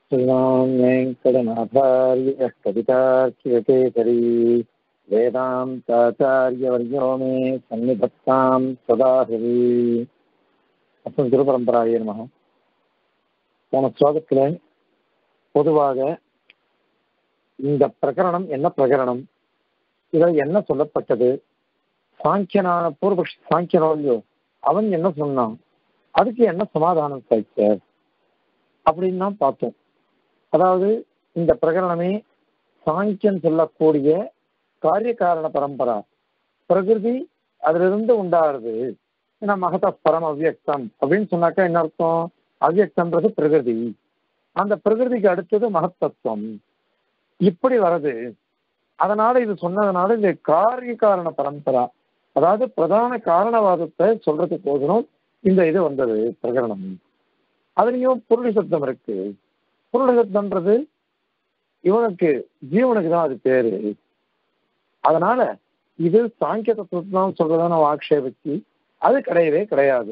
श्रीमान् वेङ्कटनाथार्यः कवितार्कियकेसरी वेदान्ताचार्यवर्यो मे सन्निधत्तां सदा हृदि அப்புறம் திருபரம்பராய நமக போன ஸ்லோகத்தில் பொதுவாக இந்த பிரகரணம் என்ன பிரகரணம் இதில் என்ன சொல்லப்பட்டது சாங்கியனான பூர்வபக்ஷ சாங்கியனோல்யோ அவன் என்ன சொன்னான் அதுக்கு என்ன சமாதானம் கிடைச்சார் அப்படின்னு தான் பார்த்தோம் அதாவது இந்த பிரகரணமே சாங்கியன் சொல்லக்கூடிய காரிய காரண பரம்பரா பிரகிருதி அதிலிருந்து உண்டாகிறது ஏன்னா மகத பரம் அவ்வியக்தம் அப்படின்னு சொன்னாக்கா என்ன அர்த்தம் அவ்வியக்தம்ன்றது பிரகிருதி அந்த பிரகிருதிக்கு அடுத்தது மகத்தத்துவம் இப்படி வருது அதனால இது சொன்னதுனால இந்த காரிய காரண பரம்பரா அதாவது பிரதான காரணவாதத்தை சொல்றதுக்கு போகணும் இந்த இது வந்தது பிரகரணம் அதுலயும் பொருள் சப்தம் இருக்கு பொருள் சப்தம்ன்றது இவனுக்கு ஜீவனுக்கு தான் அது பேரு அதனால இது சாங்கிய தத்துவத்தை தான் சொல்றதான ஆக்ஷேபிச்சு அது கிடையவே கிடையாது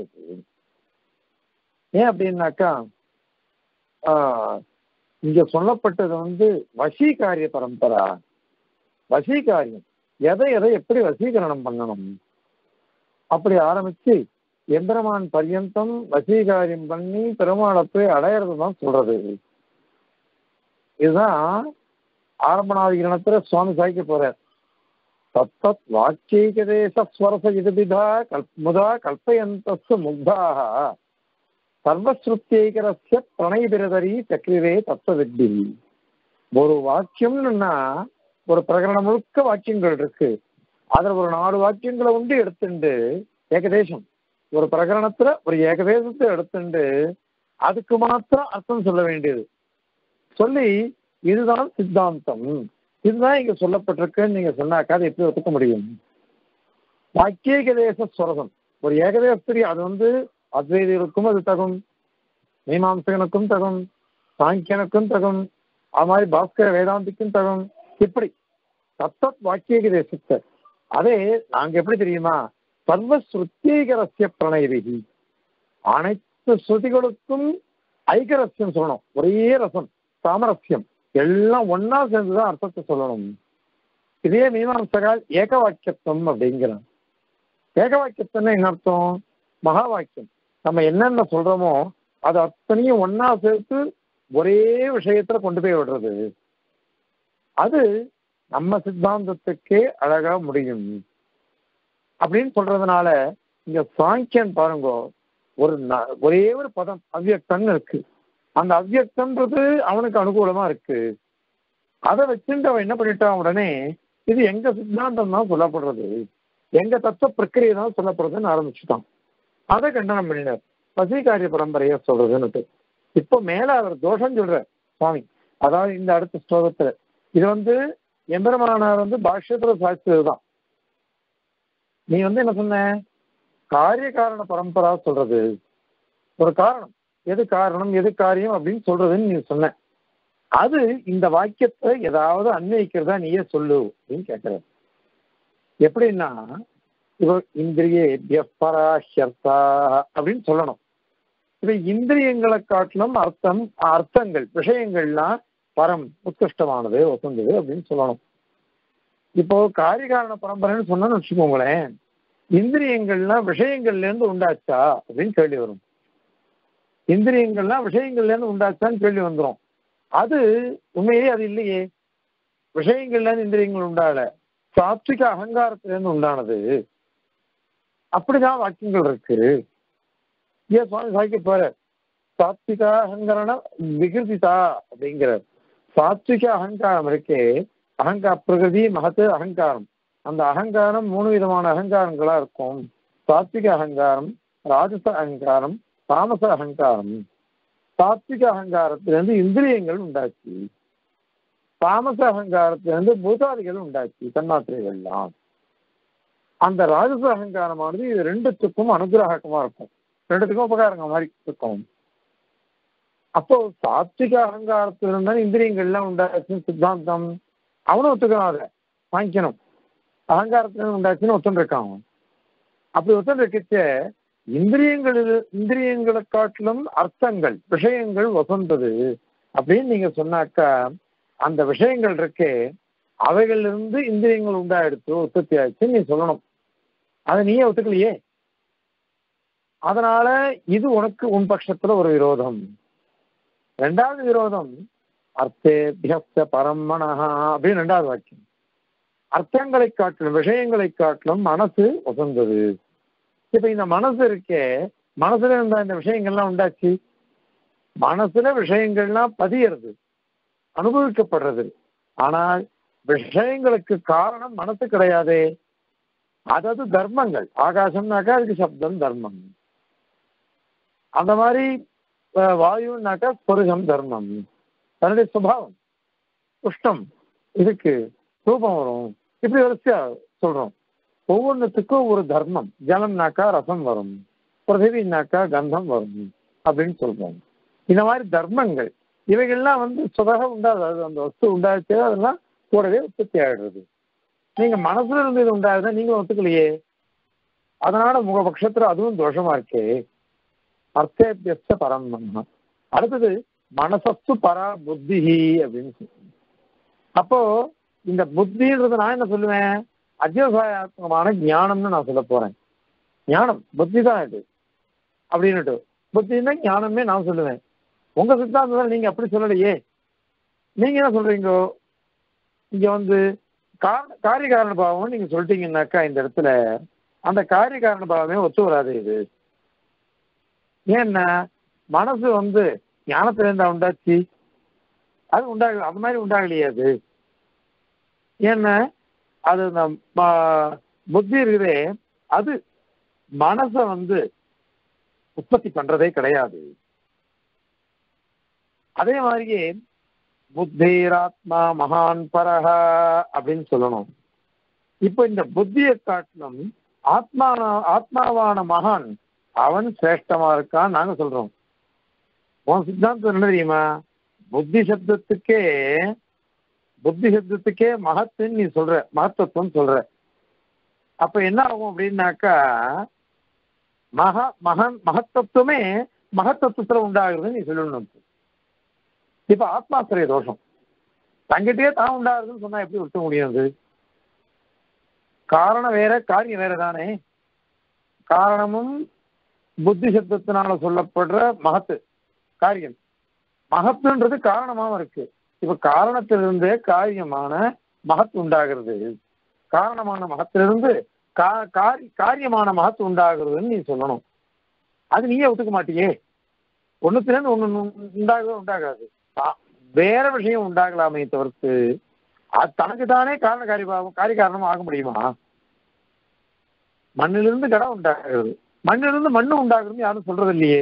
ஏன் அப்படின்னாக்கா இங்க சொல்லப்பட்டது வந்து வசீகாரிய பரம்பரா வசீகாரியம் எதை எதை எப்படி வசீகரணம் பண்ணணும் அப்படி ஆரம்பிச்சு எந்திரமான் பர்யந்தம் வசீகாரியம் பண்ணி பெருமாளை போய் அடையிறது தான் சொல்றது இதுதான் ஆரம்பநாதிகரணத்துல சுவாமி சாய்க்க போறார் தத்தத் வாக்கியகதேச ஸ்வரச இதுபிதா கல் முதா கல்பயந்தஸ்து முக்தாக சர்வஸ்ருத்தியகரஸ்ய பிரணயபிரதரி சக்ரிரே தத்துவ வித்தி ஒரு வாக்கியம்னா ஒரு பிரகரணம் முழுக்க வாக்கியங்கள் இருக்கு அதுல ஒரு நாலு வாக்கியங்களை உண்டு எடுத்துண்டு ஏகதேசம் ஒரு பிரகரணத்துல ஒரு ஏகதேசத்தை எடுத்துண்டு அதுக்கு மாத்திரம் அர்த்தம் சொல்ல வேண்டியது சொல்லி இதுதான் சித்தாந்தம் இதுதான் இங்க சொல்லப்பட்டிருக்குன்னு நீங்க சொன்னாக்கா அதை எப்படி ஒத்துக்க முடியும் வாக்கியேகதேச ஸ்வரசம் ஒரு ஏகதேசத்திரி அது வந்து அத்வைதிகளுக்கும் அது தகும் மீமாம்சகனுக்கும் தகும் சாங்கியனுக்கும் தகும் அது மாதிரி பாஸ்கர வேதாந்திக்கும் தகும் இப்படி தத்தத் வாக்கியக தேசத்தை அதே நாங்க எப்படி தெரியுமா சர்வ ஸ்ருத்தீகரஸ்ய பிரணயவிகி அனைத்து ஸ்ருதிகளுக்கும் ஐகரஸ்யம் சொல்லணும் ஒரே ரசம் சாமரஸ்யம் எல்லாம் ஒன்னா சேர்ந்துதான் அர்த்தத்தை சொல்லணும் இதே மீமாம்சகால் ஏக வாக்கியத்துவம் அப்படிங்கிறான் ஏக வாக்கியத்துவம்னா என்ன அர்த்தம் மகா வாக்கியம் நம்ம என்னென்ன சொல்றோமோ அது அத்தனையும் ஒன்னா சேர்த்து ஒரே விஷயத்துல கொண்டு போய் விடுறது அது நம்ம சித்தாந்தத்துக்கே அழகா முடியும் அப்படின்னு சொல்றதுனால இங்க சாங்கியன் பாருங்க ஒரு ஒரே ஒரு பதம் அவ்வியக்தன் இருக்கு அந்த அவ்வியக்தன்றது அவனுக்கு அனுகூலமா இருக்கு அதை வச்சுட்டு அவன் என்ன பண்ணிட்டான் உடனே இது எங்க சித்தாந்தம் தான் சொல்லப்படுறது எங்க தத்துவ பிரக்கிரியை தான் சொல்லப்படுறதுன்னு ஆரம்பிச்சுட்டான் அதை கண்டனம் பண்ணினார் வசீகாரிய பரம்பரைய சொல்றதுன்னு இப்போ மேல அவர் தோஷம் சொல்ற சுவாமி அதாவது இந்த அடுத்த ஸ்லோகத்துல இது வந்து எம்பெருமானார் வந்து பாஷ்யத்துல சாட்சியதுதான் நீ வந்து என்ன சொன்ன காரிய காரண பரம்பரா சொல்றது ஒரு காரணம் எது காரணம் எது காரியம் அப்படின்னு சொல்றதுன்னு நீ சொன்ன அது இந்த வாக்கியத்தை ஏதாவது அன்வயிக்கிறதா நீயே சொல்லு அப்படின்னு கேட்கிற எப்படின்னா இவ இந்திரிய பராஹ்யர்த்தா அப்படின்னு சொல்லணும் இது இந்திரியங்களை காட்டிலும் அர்த்தம் அர்த்தங்கள் விஷயங்கள்லாம் பரம் உத்கிருஷ்டமானது வசந்தது அப்படின்னு சொல்லணும் இப்போ காரிகாரண பரம்பரைன்னு சொன்னு வச்சுக்கோங்களேன் இந்திரியங்கள்லாம் விஷயங்கள்ல இருந்து உண்டாச்சா அப்படின்னு கேள்வி வரும் இந்திரியங்கள்லாம் விஷயங்கள்ல இருந்து உண்டாச்சான்னு கேள்வி வந்துடும் அது உண்மையே அது இல்லையே விஷயங்கள்ல இருந்து இந்திரியங்கள் உண்டால சாத்விக அகங்காரத்திலிருந்து உண்டானது அப்படிதான் வாக்கியங்கள் இருக்கு ஏன் சுவாமி சாய்க்க போற சாத்விக அகங்கரண விகிருதிதா அப்படிங்கிறார் சாத்விக அகங்காரம் இருக்கே அகங்கா பிரகிருதி மகத்து அகங்காரம் அந்த அகங்காரம் மூணு விதமான அகங்காரங்களா இருக்கும் சாத்விக அகங்காரம் ராஜச அகங்காரம் தாமச அகங்காரம் சாத்விக அகங்காரத்திலிருந்து இந்திரியங்கள் உண்டாச்சு தாமச அகங்காரத்திலிருந்து பூதாதிகள் உண்டாச்சு தன்மாத்திரைகள்லாம் அந்த ராஜச அகங்காரமானது இது ரெண்டுத்துக்கும் அனுகிரகமா இருக்கும் ரெண்டுத்துக்கும் உபகாரங்க மாதிரி இருக்கும் அப்போ சாத்விக அகங்காரத்திலிருந்து இந்திரியங்கள்லாம் உண்டாச்சுன்னு சித்தாந்தம் அவனும் ஒத்துக்கணும் அதை வாங்கிக்கணும் அகங்காரத்திலிருந்து உண்டாச்சுன்னு ஒத்துன்னு இருக்கான் அப்படி ஒத்துன்னு இருக்கச்ச இந்திரியங்களில் இந்திரியங்களை காட்டிலும் அர்த்தங்கள் விஷயங்கள் வசந்தது அப்படின்னு நீங்க சொன்னாக்கா அந்த விஷயங்கள் இருக்கே அவைகளிலிருந்து இந்திரியங்கள் உண்டாயிடுச்சு உற்பத்தி ஆயிடுச்சு நீ சொல்லணும் அதை நீயே ஒத்துக்கலையே அதனால இது உனக்கு உன் பட்சத்துல ஒரு விரோதம் ரெண்டாவது விரோதம் அர்த்தேபியஸ்த பரமணஹா அப்படின்னு ரெண்டாவது வாக்கியம் அர்த்தங்களை காட்டிலும் விஷயங்களை காட்டிலும் மனசு உசந்தது இப்ப இந்த மனசு இருக்கே மனசுல இருந்த இந்த விஷயங்கள்லாம் உண்டாச்சு மனசுல விஷயங்கள்லாம் பதியறது அனுபவிக்கப்படுறது ஆனால் விஷயங்களுக்கு காரணம் மனசு கிடையாதே அதாவது தர்மங்கள் ஆகாசம்னாக்கா அதுக்கு சப்தம் தர்மம் அந்த மாதிரி அஹ், வாயுனாக்கா ஸ்பருஷம் தர்மம் தன்னுடைய சுபாவம் உஷ்ணம் இதுக்கு ரூபம் வரும் இப்படி வரிசையா சொல்றோம் ஒவ்வொன்றுத்துக்கும் ஒரு தர்மம் ஜலம்னாக்கா ரசம் வரும் பிருத்திவினாக்கா கந்தம் வரும் அப்படின்னு சொல்றோம் இந்த மாதிரி தர்மங்கள் இவைகள்லாம் வந்து சுதக உண்டாது அந்த வஸ்து உண்டாச்சு அதெல்லாம் கூடவே உற்பத்தி ஆயிடுறது நீங்க மனசுல இருந்து இது உண்டாகுதா நீங்களும் ஒத்துக்கலையே அதனால உங்க பட்சத்துல அதுவும் தோஷமா இருக்கே அர்த்தேபியஸ்த பரம் மன்ஹா. அடுத்தது மனசஸ்து பரா புத்திஹி அப்படின்னு சொல்லுங்க அப்போ இந்த புத்தின்றது நான் என்ன சொல்லுவேன் அத்தியவசாயாத்மகமான ஞானம்னு நான் சொல்ல போறேன் ஞானம் புத்தி தான் இது அப்படின்னுட்டு புத்தின்னா ஞானமே நான் சொல்லுவேன் உங்க சித்தாந்தத்தில் நீங்க அப்படி சொல்லலையே நீங்க என்ன சொல்றீங்க இங்க வந்து காரண காரிய காரண பாவம் நீங்க சொல்லிட்டீங்கன்னாக்கா இந்த இடத்துல அந்த காரிய காரண பாவமே ஒத்து வராது இது ஏன்னா மனசு வந்து ஞானத்துல இருந்தா உண்டாச்சு அது உண்டாகல அது மாதிரி உண்டாகலையே அது ஏன்னா அது இந்த ம- புத்தி இருக்குதே அது மனசை வந்து உற்பத்தி பண்றதே கிடையாது அதே மாதிரியே புத்திராத்மா மகான் பரஹ அப்படின்னு சொல்லணும் இப்போ இந்த புத்தியை காட்டிலும் ஆத்மா ஆத்மாவான மகான் அவன் சிரேஷ்டமா இருக்கான் நாங்க சொல்றோம் உன் சித்தாந்தம் என்ன தெரியுமா புத்தி சப்தத்துக்கே புத்தி சப்தத்துக்கே மகத்துன்னு நீ சொல்ற மகத்துவம் சொல்ற அப்ப என்ன ஆகும் அப்படின்னாக்கா மகா மகன் மகத்தத்துவமே மகத்தத்துவத்துல உண்டாகுதுன்னு நீ சொல்லணும் இப்ப ஆத்மாசிரிய தோஷம் தங்கிட்டே தான் உண்டாகுதுன்னு சொன்னா எப்படி விட்ட முடியும் அது காரணம் வேற காரியம் வேற தானே காரணமும் புத்தி சப்தத்தினால சொல்லப்படுற மகத்து காரியம் மகத்துன்றது காரணமாவும் இருக்கு இப்ப காரணத்திலிருந்தே காரியமான மகத்து உண்டாகிறது காரணமான மகத்திலிருந்து கா- காரி- காரியமான மகத்து உண்டாகிறதுன்னு நீ சொல்லணும் அது நீயே ஒத்துக்க மாட்டியே ஒண்ணுத்திலிருந்து ஒண்ணு உண்டாகவே உண்டாகாது ஆ- வேற விஷயம் உண்டாகலாமே தவிர்த்து அது தனக்கு தானே காரண காரியம் காரிய காரணம் ஆக முடியுமா மண்ணிலிருந்து கடம் உண்டாகிறது மண்ணிலிருந்து மண்ணு உண்டாகிறது யாரும் சொல்றது இல்லையே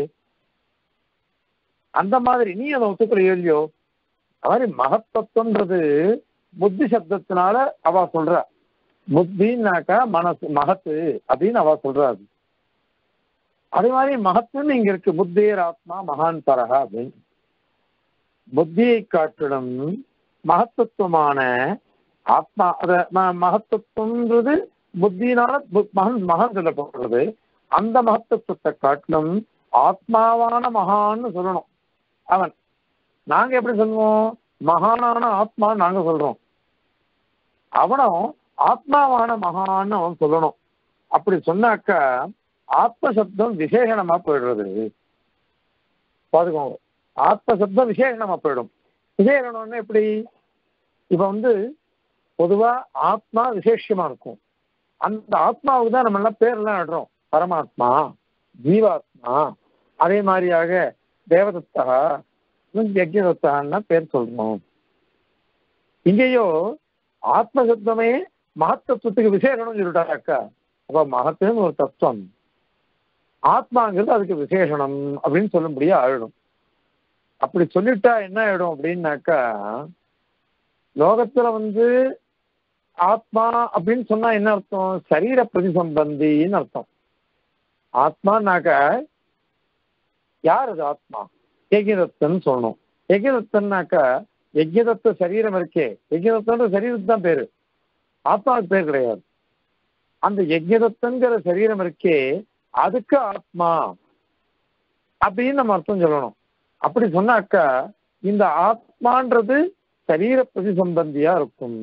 அந்த மாதிரி நீ அதை ஒத்துக்கலையோ இல்லையோ அது மாதிரி மகத்தத்துவன்றது புத்தி சப்தத்தினால அவ சொல்றா புத்தின்னாக்கா மனசு மகத்து அப்படின்னு அவ சொல்றா அது அதே மாதிரி மகத்துன்னு இங்க இருக்கு புத்தேர் ஆத்மா மகான் பரகா அப்படின்னு புத்தியை காட்டிலும் மகத்துவமான ஆத்மா அத ம- மகத்துவம்ன்றது புத்தியினால பு- மகன் மகன் சொல்லப்படுறது அந்த மகத்துவத்தை காட்டிலும் ஆத்மாவான மகான்னு சொல்லணும் அவன் நாங்க எப்படி சொல்லுவோம் மகானான ஆத்மா நாங்க சொல்றோம் அவனும் ஆத்மாவான மகான்னு அவன் சொல்லணும் அப்படி சொன்னாக்கா ஆத்ம சப்தம் விசேஷணமா போயிடுறது பாத்துக்கோங்க ஆத்ம சப்தம் விசேஷணமா போயிடும் விசேஷணம்னு எப்படி இப்ப வந்து பொதுவா ஆத்மா விசேஷமா இருக்கும் அந்த ஆத்மாவுக்கு தான் நம்ம எல்லாம் பேர்லாம் நடுறோம் பரமாத்மா ஜீவாத்மா அதே மாதிரியாக தேவதத்தா யஜ்யதத்தான்னா பேர் சொல்றோம் இங்கேயோ ஆத்ம சப்தமே மகத்தத்துவத்துக்கு விசேஷம்னு சொல்லிட்டாக்கா அப்ப மகத்துன்னு ஒரு தத்துவம் ஆத்மாங்கிறது அதுக்கு விசேஷணம் அப்படின்னு சொல்லும்படியா ஆயிடும் அப்படி சொல்லிட்டா என்ன ஆயிடும் அப்படின்னாக்கா லோகத்துல வந்து ஆத்மா அப்படின்னு சொன்னா என்ன அர்த்தம் சரீர பிரதிசம்பந்தின்னு அர்த்தம் ஆத்மானாக்க யார் அது ஆத்மா யஜ்யதத்தன் சொல்லணும் யஜ்யதத்தன்னாக்கா யஜ்யதத்த சரீரம் இருக்கே யஜ்யதத்தன்ற சரீரத்துக்கு தான் பேரு ஆத்மாவுக்கு பேர் கிடையாது அந்த யஜ்யதத்தங்கிற சரீரம் இருக்கே அதுக்கு ஆத்மா அப்படின்னு நம்ம அர்த்தம் சொல்லணும் அப்படி சொன்னாக்கா இந்த ஆத்மான்றது சரீர பிரதிசம்பந்தியா இருக்கும்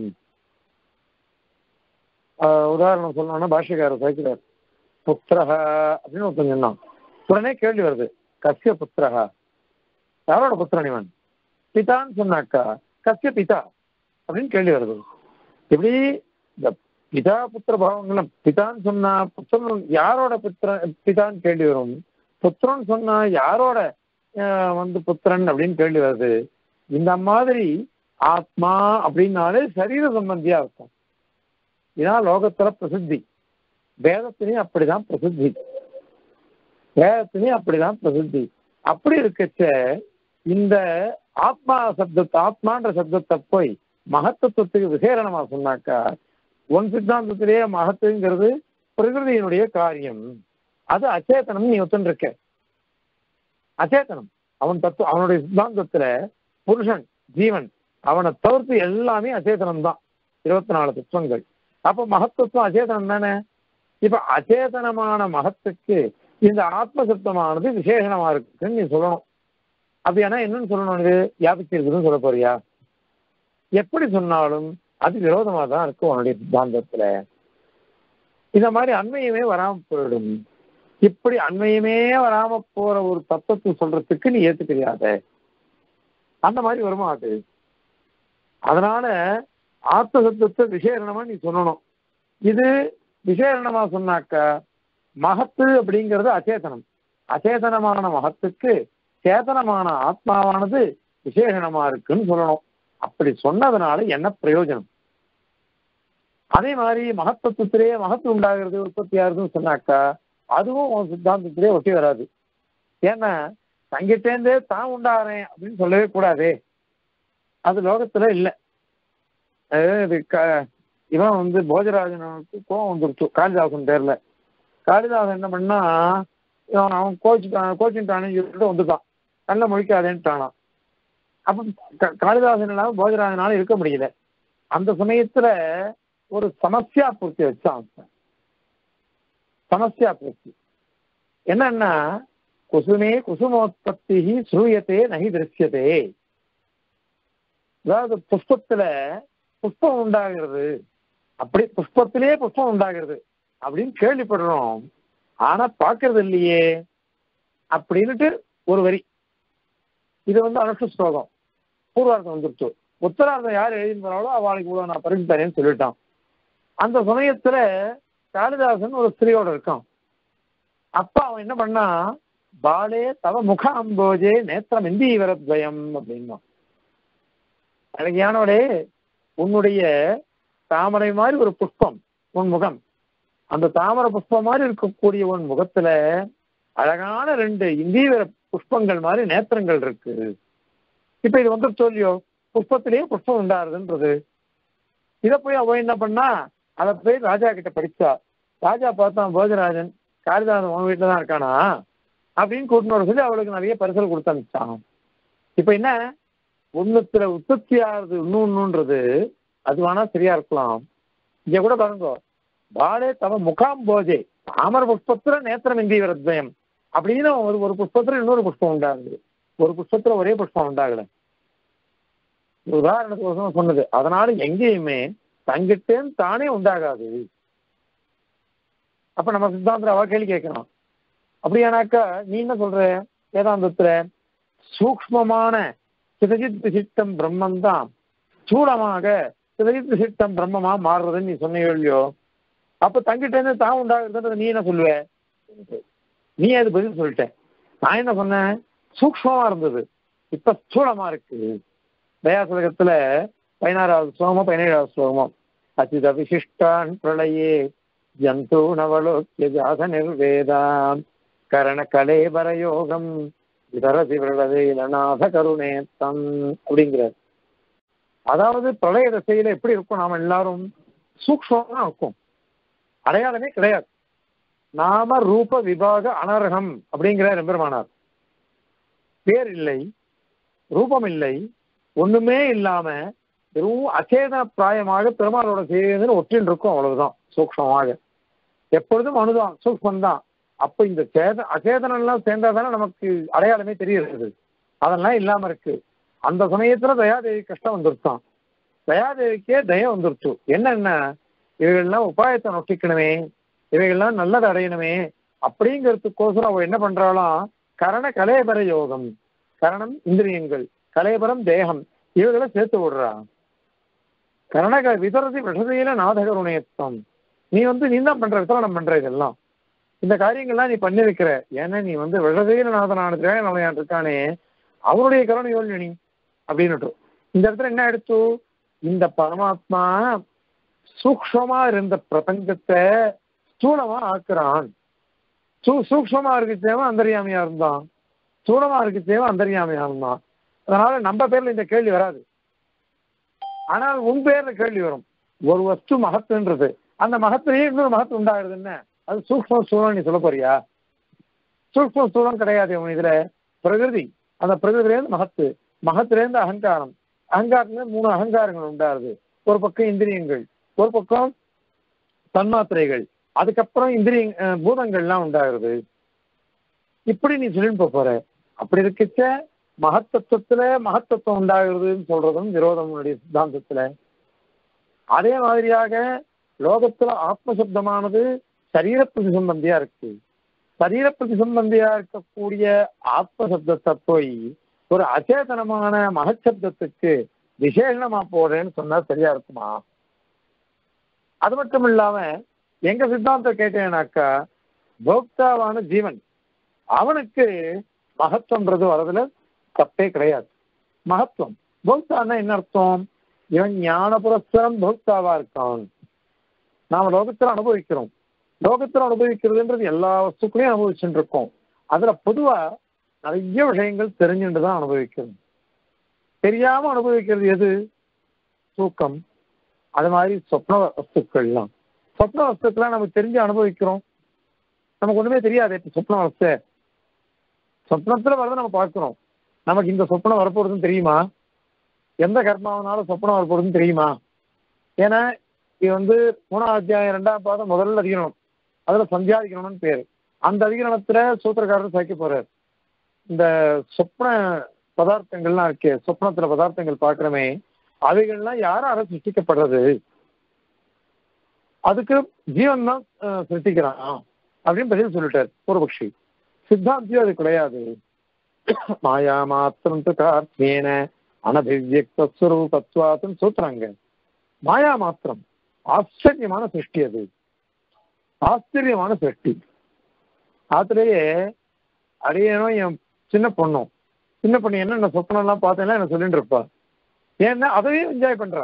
ஆஹ் உதாரணம் சொல்லணும்னா பாஷ்யக்காரர் சேர்க்கிறார் புத்திரஹ அப்படின்னு ஒருத்தன் சொன்னான் உடனே கேள்வி வருது கசிய புத்திரஹா யாரோட புத்திரன் இவன் பிதான்னு சொன்னாக்கா கசிய பிதா அப்படின்னு கேள்வி வருது இப்படி இந்த பிதா புத்திர பாவங்கள் பிதான்னு சொன்னா புத்திரன் யாரோட புத்திர பிதான்னு கேள்வி வரும் புத்திரன் சொன்னா யாரோட ஆஹ், வந்து புத்திரன் அப்படின்னு கேள்வி வருது இந்த மாதிரி ஆத்மா அப்படின்னாலே சரீர சம்பந்தியா இருக்கும் இதான் லோகத்துல பிரசித்தி வேதத்திலையும் அப்படிதான் பிரசித்தி வேதத்திலையும் அப்படிதான் பிரசித்தி அப்படி இருக்கச்ச இந்த ஆத்மா சப்தத்தை ஆத்மான்ற சப்தத்தை போய் மகத்துவத்துக்கு விசேரணமா சொன்னாக்கா உன் சித்தாந்தத்திலேயே மகத்துங்கிறது பிரகிருதியினுடைய காரியம் அது அச்சேதனம் நீ ஒத்துருக்க அச்சேதனம் அவன் தத்துவ அவனுடைய சித்தாந்தத்துல புருஷன் ஜீவன் அவனை தவிர்த்து எல்லாமே அச்சேதனம் தான் இருபத்தி நாலு தத்துவங்கள் அப்ப மகத்துவம் அச்சேதனம் தானே இப்ப அச்சேதனமான மகத்துக்கு இந்த ஆத்மசப்தமானது விசேஷணமா இருக்குன்னு நீ சொல்லணும் அப்படியானா என்னன்னு சொல்லணும் இது வியாபிச்சு இருக்குதுன்னு சொல்ல போறியா எப்படி சொன்னாலும் அது விரோதமா தான் இருக்கும் உன்னுடைய சித்தாந்தத்துல இந்த மாதிரி அண்மையுமே வராம போயிடும் இப்படி அண்மையுமே வராம போற ஒரு தத்துவத்தை சொல்றதுக்கு நீ ஏத்துக்கிறியாத அந்த மாதிரி வருமா அது அதனால ஆத்ம சத்துவத்தை விசேஷணமா நீ சொல்லணும் இது விசேஷணமா சொன்னாக்கா மகத்து அப்படிங்கிறது அச்சேதனம் அச்சேதனமான மகத்துக்கு சேதனமான ஆத்மாவானது விசேஷணமா இருக்குன்னு சொல்லணும் அப்படி சொன்னதுனால என்ன பிரயோஜனம் அதே மாதிரி மகத்தத்துவத்திலேயே மகத்து உண்டாகிறது உற்பத்தி ஆகுதுன்னு சொன்னாக்கா அதுவும் உன் சித்தாந்தத்திலே ஒட்டி வராது ஏன்னா தங்கிட்டேந்தே தான் உண்டாகிறேன் அப்படின்னு சொல்லவே கூடாதே அது லோகத்துல இல்லை இது க- இவன் வந்து போஜராஜனுக்கு கோவம் வந்துருச்சு காளிதாசன் பேர்ல காளிதாசன் என்ன பண்ணா இவன் அவன் கோச்சு கோச்சின்ட்டானு சொல்லிட்டு வந்துட்டான் கண்ணை முழிக்காதேன்ட்டானான் அப்ப க- காளிதாசன் இல்லாம போஜராஜனால இருக்க முடியல அந்த சமயத்துல ஒரு சமஸ்யா பூர்த்தி வச்சான் அவன். சமஸ்யா பூர்த்தி என்னன்னா குசுமே குசுமோத்பத்தி ஸ்ரூயத்தே நகி திருஷ்யத்தே அதாவது புஷ்பத்துல புஷ்பம் உண்டாகிறது அப்படி புஷ்பத்திலே புஷ்பம் உண்டாகிறது அப்படின்னு கேள்விப்படுறோம் ஆனா பார்க்கறது இல்லையே அப்படின்னுட்டு ஒரு வரி இது வந்து அனுஷ்ட ஸ்லோகம் பூர்வார்த்தம் வந்துருச்சு உத்தரார்த்தம் யார் எழுதினாலோ அவளுக்கு இவ்வளவு நான் பரிசு தரேன்னு சொல்லிட்டான் அந்த சமயத்துல காளிதாசன் ஒரு ஸ்திரீயோட இருக்கான் அப்ப அவன் என்ன பண்ணா பாலே தவ முக அம்போஜே நேத்திரம் இந்தீவரத்வயம் அப்படின்னா அழகியானவளே உன்னுடைய தாமரை மாதிரி ஒரு புஷ்பம் உன் முகம் அந்த தாமரை புஷ்பம் மாதிரி இருக்கக்கூடிய உன் முகத்துல அழகான ரெண்டு இந்தீவர புஷ்பங்கள் மாதிரி நேத்திரங்கள் இருக்கு இப்ப இது வந்து சொல்லியோ புஷ்பத்திலேயே புஷ்பம் உண்டாருதுன்றது இத போய் அவ என்ன பண்ணா அதை போய் ராஜா கிட்ட படிச்சா ராஜா பார்த்தான் போஜராஜன் காளிதாசன் உன் வீட்டுல தான் இருக்கானா அப்படின்னு கூட்டின்னு வர சொல்லி அவளுக்கு நிறைய பரிசல் கொடுத்து அனுப்பிச்சான் இப்ப என்ன ஒண்ணுத்துல உற்பத்தி ஆகுது இன்னொன்னுன்றது அது வேணா சரியா இருக்கலாம் இங்க கூட பாருங்க பாலே தவ முகாம் போஜே தாமர புஷ்பத்துல நேத்திரம் இந்திய விரத்வயம் அப்படின்னு ஒரு ஒரு புஷ்பத்துல இன்னொரு புஷ்பம் உண்டாகுது ஒரு புஷ்பத்துல ஒரே புஷ்பம் உண்டாகல உதாரணத்துக்கு சொன்னது அதனால எங்கேயுமே தங்கிட்டேன்னு தானே உண்டாகாது அப்ப நம்ம சித்தாந்தம் அவ கேள்வி கேட்கணும் அப்படியானாக்கா நீ என்ன சொல்ற வேதாந்தத்துல சூக்மமான சிதஜித் விசிஷ்டம் பிரம்மன் தான் ஸ்தூலமாக சிதஜித் விசிஷ்டம் பிரம்மமா மாறுறதுன்னு நீ சொன்னீங்க இல்லையோ அப்ப தங்கிட்டேன்னு தான் உண்டாகுதுன்றது நீ என்ன சொல்லுவ நீ அது பதில் சொல்லிட்ட நான் என்ன சொன்னேன் சூக்மமா இருந்தது இப்ப ஸ்தூலமா இருக்கு தயாசுலகத்துல பதினாறாவது ஸ்லோகமோ பதினேழாவது ஸ்லோகமோ அச்சித விசிஷ்டான் பிரளயே ஜந்து நவலோக்கிய ஜாத நிர்வேதாம் கரண கலேபர யோகம் இதரசி விரடவேலநாத கருணேத்தம் அப்படிங்கிறார் அதாவது பிரளய தசையில எப்படி இருக்கும் நாம எல்லாரும் சூக்ஷமா இருக்கும் அடையாளமே கிடையாது நாம ரூப விபாக அனர்ஹம் அப்படிங்கிறார் எம்பெருமானார் பேர் இல்லை ரூபம் இல்லை ஒண்ணுமே இல்லாம வெறும் அச்சேதன பிராயமாக பெருமாளோட சேர்ந்து ஒற்றின் இருக்கும் அவ்வளவுதான் சூக்ஷமாக எப்பொழுதும் அணுதான் சூக்ஷம் தான் அப்ப இந்த சேத அச்சேதனம் எல்லாம் சேர்ந்தா தானே நமக்கு அடையாளமே தெரியுது அதெல்லாம் இல்லாம இருக்கு அந்த சமயத்துல தயாதேவி கஷ்டம் வந்துருச்சான் தயாதேவிக்கே தயம் வந்துருச்சு என்னன்னா இவைகள்லாம் உபாயத்தை நொட்டிக்கணுமே இவைகள்லாம் நல்லது அடையணுமே அப்படிங்கிறதுக்கோசரம் அவ என்ன பண்றாளாம் கரண கலேபர யோகம் கரணம் இந்திரியங்கள் கலேபரம் தேகம் இவைகளை சேர்த்து விடுறா கரணக விதரதி விஷதையில நாதகருணையத்தம் நீ வந்து நீ தான் பண்ற விசரணம் பண்ற இதெல்லாம் இந்த காரியங்கள்லாம் நீ பண்ணி வைக்கிற ஏன்னா நீ வந்து விஷதையில நாதனான திரேகநாளையான் இருக்கானே அவருடைய கருணையோல் நீ அப்படின்னு இந்த இடத்துல என்ன எடுத்து இந்த பரமாத்மா சூக்ஷமா இருந்த பிரபஞ்சத்தை ஸ்தூலமா ஆக்குறான் சூ சூக்ஷமா இருக்கு தேவை அந்தரியாமையா இருந்தான் ஸ்தூலமா இருக்கு தேவை அந்தரியாமையா இருந்தான் அதனால நம்ம பேர்ல இந்த கேள்வி வராது ஆனால் உன் பேர்ல கேள்வி வரும் ஒரு வஸ்து மகத்துன்றது அந்த மகத்திலேயே இன்னொரு மகத்து உண்டாகுது என்ன அது சூக்ம ஸ்தூலம் நீ சொல்ல போறியா சூக்ம ஸ்தூலம் கிடையாது உன் இதுல பிரகிருதி அந்த பிரகிருதிலேருந்து மகத்து மகத்திலேருந்து அகங்காரம் அகங்காரத்துல மூணு அகங்காரங்கள் உண்டாருது ஒரு பக்கம் இந்திரியங்கள் ஒரு பக்கம் தன்மாத்திரைகள் அதுக்கப்புறம் இந்திரிய அஹ், பூதங்கள்லாம் உண்டாகுது இப்படி நீ சொல்லிட்டு போற அப்படி இருக்கச்ச மகத்தத்துவத்துல மகத்தத்துவம் உண்டாகிறதுன்னு சொல்றதும் விரோதம் உன்னுடைய சித்தாந்தத்துல அதே மாதிரியாக லோகத்துல ஆத்மசப்தமானது சரீர பிரதிசம்பந்தியா இருக்கு சரீர பிரதிசம்பந்தியா இருக்கக்கூடிய ஆத்மசப்தத்தை போய் ஒரு அச்சேதனமான மகச்சப்தத்துக்கு விசேஷமா போடுறேன்னு சொன்னா சரியா இருக்குமா அது மட்டும் இல்லாம எங்க சித்தாந்தம் கேட்டேனாக்கா போக்தாவான ஜீவன் அவனுக்கு மகத்துவன்றது வரதுல தப்பே கிடையாது மகத்துவம் போக்தான்னா என்ன அர்த்தம் இவன் ஞான புரஸ்தரம் போக்தாவா இருக்கான் நாம லோகத்துல அனுபவிக்கிறோம் லோகத்துல அனுபவிக்கிறதுன்றது எல்லா வஸ்துக்களையும் அனுபவிச்சுட்டு இருக்கோம் அதுல பொதுவா நிறைய விஷயங்கள் தெரிஞ்சுட்டு தான் அனுபவிக்கிறோம் தெரியாம அனுபவிக்கிறது எது தூக்கம் அது மாதிரி சொப்ன வஸ்துக்கள்லாம் சொப்ன வஸ்துக்கெல்லாம் நமக்கு தெரிஞ்சு அனுபவிக்கிறோம் நமக்கு ஒண்ணுமே தெரியாது இப்ப சொப்ன அவஸ்தை சொப்னத்துல வரதை நம்ம பார்க்கிறோம் நமக்கு இந்த சொப்னம் வரப்போறதுன்னு தெரியுமா எந்த கர்மாவனாலும் சொப்னம் வரப்போறதுன்னு தெரியுமா ஏன்னா இது வந்து மூணாம் அத்தியாயம் ரெண்டாம் பாதம் முதல்ல அதிகரணம் அதுல சந்தியாதிகரணம்னு பேரு அந்த அதிகரணத்துல சூத்திரக்காரர் சேர்க்க போறார் இந்த சொப்ன பதார்த்தங்கள்லாம் இருக்கே சொப்னத்துல பதார்த்தங்கள் பார்க்கிறோமே அவைகள்லாம் யாரால சிருஷ்டிக்கப்படுறது அதுக்கு ஜீவன் தான் அஹ், சிருஷ்டிக்கிறான் அப்படின்னு பதில் சொல்லிட்டார் பூர்வபக்ஷி சித்தாந்தியும் அது கிடையாது மாயா மாத்திரம் கார்த்தேன அனபிவியக்த ஸ்வரூபத்வாத்துன்னு சூத்துறாங்க மாயா மாத்திரம் ஆச்சரியமான சிருஷ்டி அது ஆச்சரியமான சிருஷ்டி அதுலயே அடியனும் என் சின்ன பொண்ணும் சின்ன பொண்ணு என்னென்ன சொப்பனம்லாம் பார்த்தேன்னா என்ன சொல்லிட்டு இருப்பா ஏன்னா அதையும் என்ஜாய் பண்றா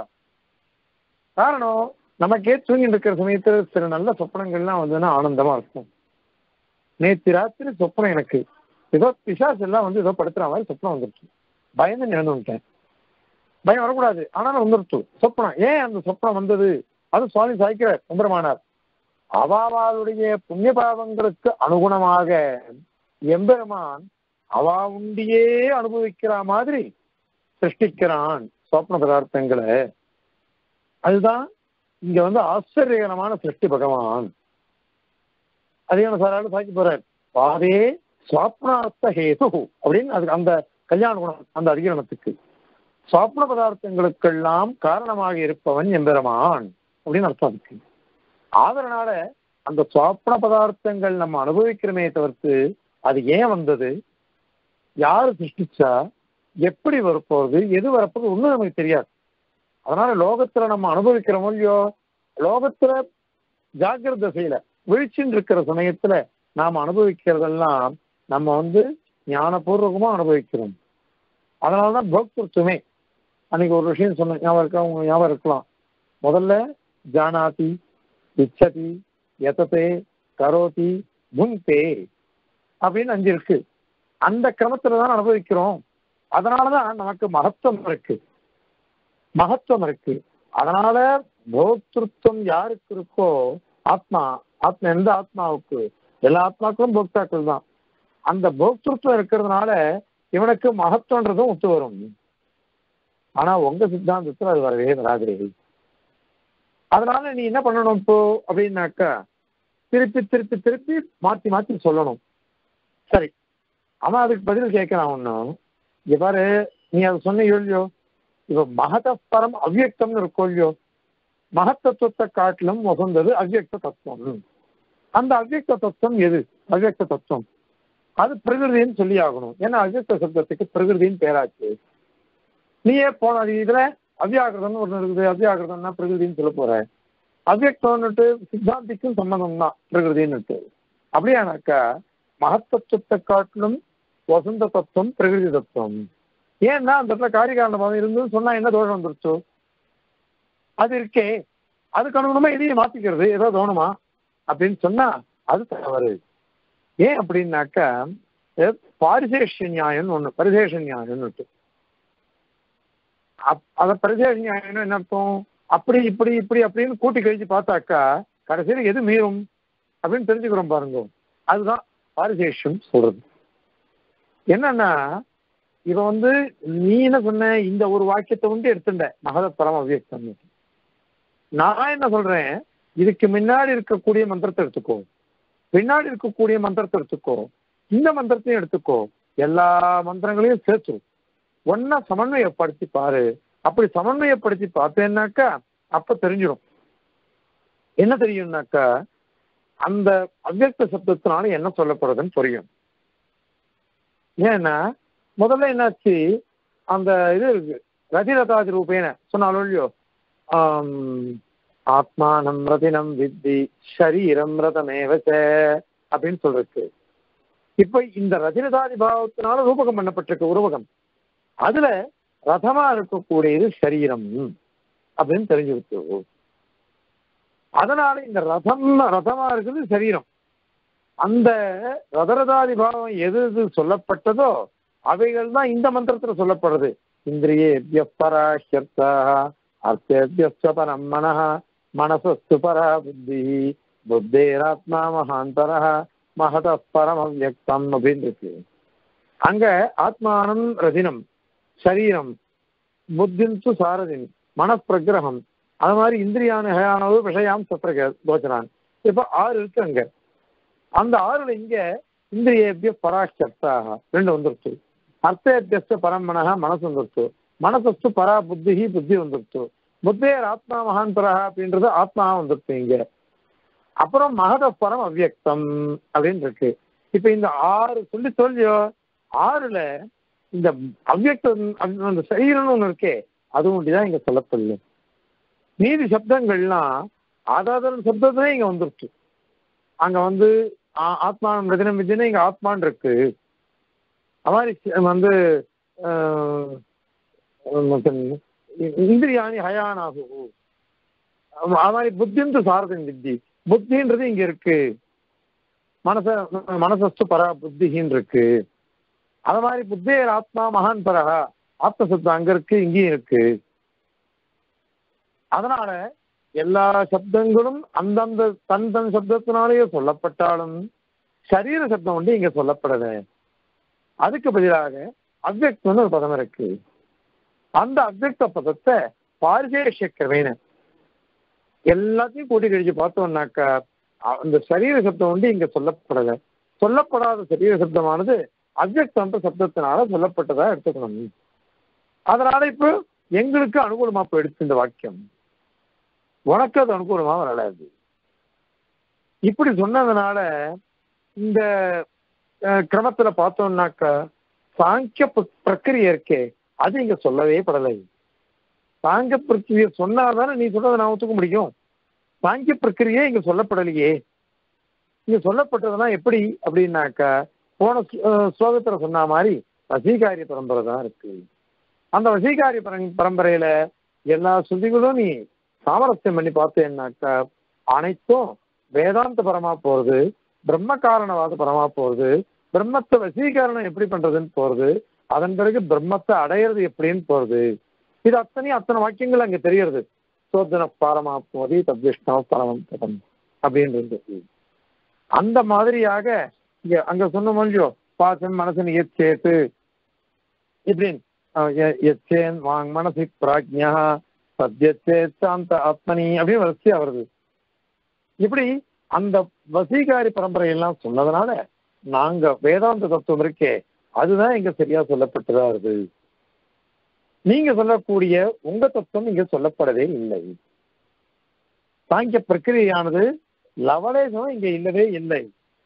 காரணம் நமக்கே தூங்கிட்டு இருக்கிற சமயத்துல சில நல்ல சொப்பனங்கள்லாம் வந்ததுன்னா ஆனந்தமா இருக்கும் நேற்று ராத்திரி சொப்பனம் எனக்கு ஏதோ பிசாஸ் எல்லாம் வந்து ஏதோ படுத்துற மாதிரி சொப்பனம் வந்துருச்சு பயந்து நிறந்து வந்துட்டேன் பயம் வரக்கூடாது ஆனாலும் வந்துருச்சு சொப்பனம் ஏன் அந்த சொப்பனம் வந்தது அது சுவாமி சாய்க்கிற சுந்தரமானார் அவாவாளுடைய புண்ணிய பாவங்களுக்கு அனுகுணமாக எம்பெருமான் அவா உண்டியே அனுபவிக்கிற மாதிரி சிருஷ்டிக்கிறான் சொப்ன பதார்த்தங்களை அதுதான் இங்க வந்து ஆச்சரியகரமான சிருஷ்டி பகவான் அதிகான சாராலும் சாக்கி போறார் பாதே சுவாப்னார்த்த ஹேது அப்படின்னு அதுக்கு அந்த கல்யாண குணம் அந்த அதிகரணத்துக்கு சுவாப்ன பதார்த்தங்களுக்கெல்லாம் காரணமாக இருப்பவன் எம்பெருமான் அப்படின்னு அர்த்தம் அதுக்கு அதனால அந்த சுவாப்ன பதார்த்தங்கள் நம்ம அனுபவிக்கிறோமே தவிர்த்து அது ஏன் வந்தது யாரு சிருஷ்டிச்சா எப்படி வரப்போகுது எது வரப்போகுது ஒன்றும் நமக்கு தெரியாது அதனால லோகத்துல நம்ம அனுபவிக்கிறோமோ இல்லையோ லோகத்துல ஜாக்கிரத தசையில விழிச்சுன்னு இருக்கிற சமயத்துல நாம் அனுபவிக்கிறதெல்லாம் நம்ம வந்து ஞானபூர்வகமா அனுபவிக்கிறோம் அதனாலதான் போக்திருத்துவமே அன்னைக்கு ஒரு விஷயம் சொன்ன ஞாபகம் இருக்கா உங்க ஞாபகம் இருக்கலாம் முதல்ல ஜானாதி இச்சதி எதத்தே கரோதி புங்தே அப்படின்னு அஞ்சு இருக்கு அந்த கிரமத்துல தான் அனுபவிக்கிறோம் அதனாலதான் நமக்கு மகத்துவம் இருக்கு மகத்துவம் இருக்கு அதனால போக்திருத்தம் யாருக்கு இருக்கோ ஆத்மா ஆத்மா எந்த ஆத்மாவுக்கு எல்லா ஆத்மாக்களும் போக்தாக்கள் தான் அந்த போக்திருத்தம் இருக்கிறதுனால இவனுக்கு மகத்துவன்றதும் ஒத்து வரும் ஆனா உங்க சித்தாந்தத்துல அது வரவே வராது அதனால நீ என்ன பண்ணணும் இப்போ அப்படின்னாக்கா திருப்பி திருப்பி திருப்பி மாத்தி மாத்தி சொல்லணும் சரி அவன் அதுக்கு பதில் கேட்கறான் ஒன்னும் இங்க பாரு நீ அதை சொன்ன இல்லையோ இப்போ மகதப்பரம் அவ்வியக்தம்னு இருக்கும் இல்லையோ மகத்தத்துவத்தை காட்டிலும் உகந்தது அவ்வியக்த தத்துவம் அந்த அவ்வியக்த தத்துவம் எது அவ்வியக்த தத்துவம் அது பிரகிருதின்னு சொல்லி ஆகணும் ஏன்னா அவ்வியக்த சப்தத்துக்கு பிரகிருதின்னு பேராச்சு நீயே போன இதுல அவ்வியாகிருதம்னு ஒண்ணு இருக்குது அவ்வியாகிருதம்னா பிரகிருதின்னு சொல்ல போற அவ்வியக்தம்னுட்டு சித்தாந்திக்கும் சம்பந்தம் தான் பிரகிருதின்னுட்டு அப்படியானாக்கா மகத்தத்துவத்தை காட்டிலும் வசந்த தத்துவம் பிரகிருதி தத்துவம் ஏன்னா அந்த இடத்துல காரிகாரணமாக இருந்ததுன்னு சொன்னா என்ன தோஷம் வந்துருச்சு அது இருக்கே அதுக்கு அனுகுணமா இதையும் மாத்திக்கிறது ஏதோ தோணுமா அப்படின்னு சொன்னா அது தவறு ஏன் அப்படின்னாக்கா பாரிசேஷ நியாயம் ஒண்ணு பரிசேஷ நியாயம்னு இருக்கு அத பரிசேஷ நியாயம் என்ன அர்த்தம் அப்படி இப்படி இப்படி அப்படின்னு கூட்டி கழிச்சு பார்த்தாக்கா கடைசியில் எது மீறும் அப்படின்னு தெரிஞ்சுக்கிறோம் பாருங்க அதுதான் பாரிசேஷம் சொல்றது என்னன்னா இவ வந்து நீ என்ன சொன்ன இந்த ஒரு வாக்கியத்தை வந்து எடுத்துட்ட மகதப்பரம் அவ்வியக்தம் நான் என்ன சொல்றேன் இதுக்கு முன்னாடி இருக்கக்கூடிய மந்திரத்தை எடுத்துக்கோ பின்னாடி இருக்கக்கூடிய மந்திரத்தை எடுத்துக்கோ இந்த மந்திரத்தையும் எடுத்துக்கோ எல்லா மந்திரங்களையும் சேர்த்து ஒன்னா சமன்வயப்படுத்தி பாரு அப்படி சமன்வயப்படுத்தி பார்த்தேன்னாக்கா அப்ப தெரிஞ்சிடும் என்ன தெரியும்னாக்கா அந்த அவ்வக்த சப்தத்தினால என்ன சொல்லப்படுறதுன்னு புரியும் ஏன்னா முதல்ல என்னாச்சு அந்த இது இருக்கு ரதிரதாதி ரூபேன சொன்னாலும் இல்லையோ ஆத்மானம் ரதினம் வித்தி ஷரீரம் ரதமேவச்ச அப்படின்னு சொல்றதுக்கு இப்ப இந்த ரதிரதாதி பாவத்தினால ரூபகம் பண்ணப்பட்டிருக்கு உருவகம் அதுல ரதமா இருக்கக்கூடியது சரீரம் அப்படின்னு தெரிஞ்சுக்கிட்டு அதனால இந்த ரதம் ரதமா இருக்குது சரீரம் அந்த ரதரதாதி பாவம் எது எது சொல்லப்பட்டதோ அவைகள் தான் இந்த மந்திரத்துல சொல்லப்படுறது இந்திரியேபிய பராஹ்யர்த்தா அர்த்தேபிய பரம் மனஹ மனசஸ்து பரா புத்தி புத்தேராத்மா மகாந்தர மகத பரம் அவ்யக்தம் அப்படின்னு இருக்கு அங்க ஆத்மானம் ரதினம் சரீரம் புத்தின்சு சாரதின் மனப்பிரகிரகம் அது மாதிரி இந்திரியான ஹயானவு விஷயாம் சத்திர கோச்சரான் இப்ப ஆறு இருக்கு அங்க அந்த ஆறுல இங்க இந்திரியேபிய பராஷ்டர்த்தாக ரெண்டு வந்துருச்சு அர்த்தேபியஸ்த பரமனக மனசு வந்துருச்சு மனசஸ்து பரா புத்தி புத்தி வந்துருச்சு புத்தேர் ஆத்மா மகாந்தரா அப்படின்றது ஆத்மா வந்துருச்சு இங்க அப்புறம் மகத பரம் அவ்வியக்தம் அப்படின்னு இருக்கு இப்ப இந்த ஆறு சொல்லி சொல்லியோ ஆறுல இந்த அவ்வியக்தம் அந்த சரீரம்னு ஒண்ணு இருக்கே அது ஒண்டிதான் இங்க சொல்லப்படல நீதி சப்தங்கள்லாம் அதாவது சப்தத்திலே இங்க வந்துருச்சு அங்க வந்து ஆத்மானம் ரஜனம் விஜயனா இங்க ஆத்மான் இருக்கு அது மாதிரி வந்து இந்திரியாணி ஹயானாகு அது மாதிரி புத்திந்து சாரதன் வித்தி புத்தின்றது இங்க இருக்கு மனச மனசஸ்து பரா புத்திகின்னு இருக்கு அது மாதிரி புத்தேர் ஆத்மா மகான் பரகா ஆத்மசப்தம் அங்க இருக்கு இங்கேயும் இருக்கு அதனால எல்லா சப்தங்களும் அந்தந்த தன் தன் சப்தத்தினாலேயே சொல்லப்பட்டாலும் சரீர சப்தம் வந்து இங்க சொல்லப்படல அதுக்கு பதிலாக அவ்வக்தம்னு ஒரு பதம் இருக்கு அந்த அவ்வக்த பதத்தை பாரிசேஷ கிரமேன எல்லாத்தையும் கூட்டி கழிச்சு பார்த்தோம்னாக்கா அந்த சரீர சப்தம் வந்து இங்க சொல்லப்படல சொல்லப்படாத சரீர சப்தமானது அவ்வக்தன்ற சப்தத்தினால சொல்லப்பட்டதா எடுத்துக்கணும் அதனால இப்போ எங்களுக்கு அனுகூலமா போயிடுச்சு இந்த வாக்கியம் உனக்கு அது அனுகூலமா வரலாது இப்படி சொன்னதுனால இந்த கிரமத்துல பார்த்தோம்னாக்கா சாங்கிய பிரக்கிரியை இருக்கே அது இங்க சொல்லவே படலை சாங்கிய பிரக்கிரியை சொன்னாதானே நீ சொல்றதை நான் ஒத்துக்க முடியும் சாங்கிய பிரக்கிரியே இங்க சொல்லப்படலையே இங்க சொல்லப்பட்டதெல்லாம் எப்படி அப்படின்னாக்கா போன ஸ்லோகத்துல சொன்ன மாதிரி வசீகாரிய பரம்பரை தான் இருக்கு அந்த வசீகாரிய பரம்பரையில எல்லா சுதிகளும் நீ சாமரஸ்யம் பண்ணி பார்த்தேன்னாக்கா அனைத்தும் வேதாந்த பரமா போறது பிரம்ம காரணவாத பரமா போறது பிரம்மத்தை வசீகரணம் எப்படி பண்றதுன்னு போறது அதன் பிறகு பிரம்மத்தை அடையிறது எப்படின்னு போறது இது அத்தனையும் அத்தனை வாக்கியங்கள் அங்க தெரியறது சோதன பாரமா போதி தத்விஷ்ணவ பரமம் பதம் அப்படின்றது அந்த மாதிரியாக இங்க அங்க சொன்ன மொழியோ பாசம் மனசன் எச்சேத்து இப்படின்னு எச்சேன் வாங் மனசி பிராஜ்யா சத்யச்சேத்தாந்த ஆத்மனி அப்படின்னு வரிசையா வருது இப்படி அந்த வசீகாரி பரம்பரை எல்லாம் சொன்னதுனால நாங்க வேதாந்த தத்துவம் இருக்கே அதுதான் இங்க சரியா சொல்லப்பட்டதா இருக்கு நீங்க சொல்லக்கூடிய உங்க தத்துவம் இங்க சொல்லப்படவே இல்லை சாங்கிய பிரக்கிரியானது லவலேசம் இங்க இல்லவே இல்லை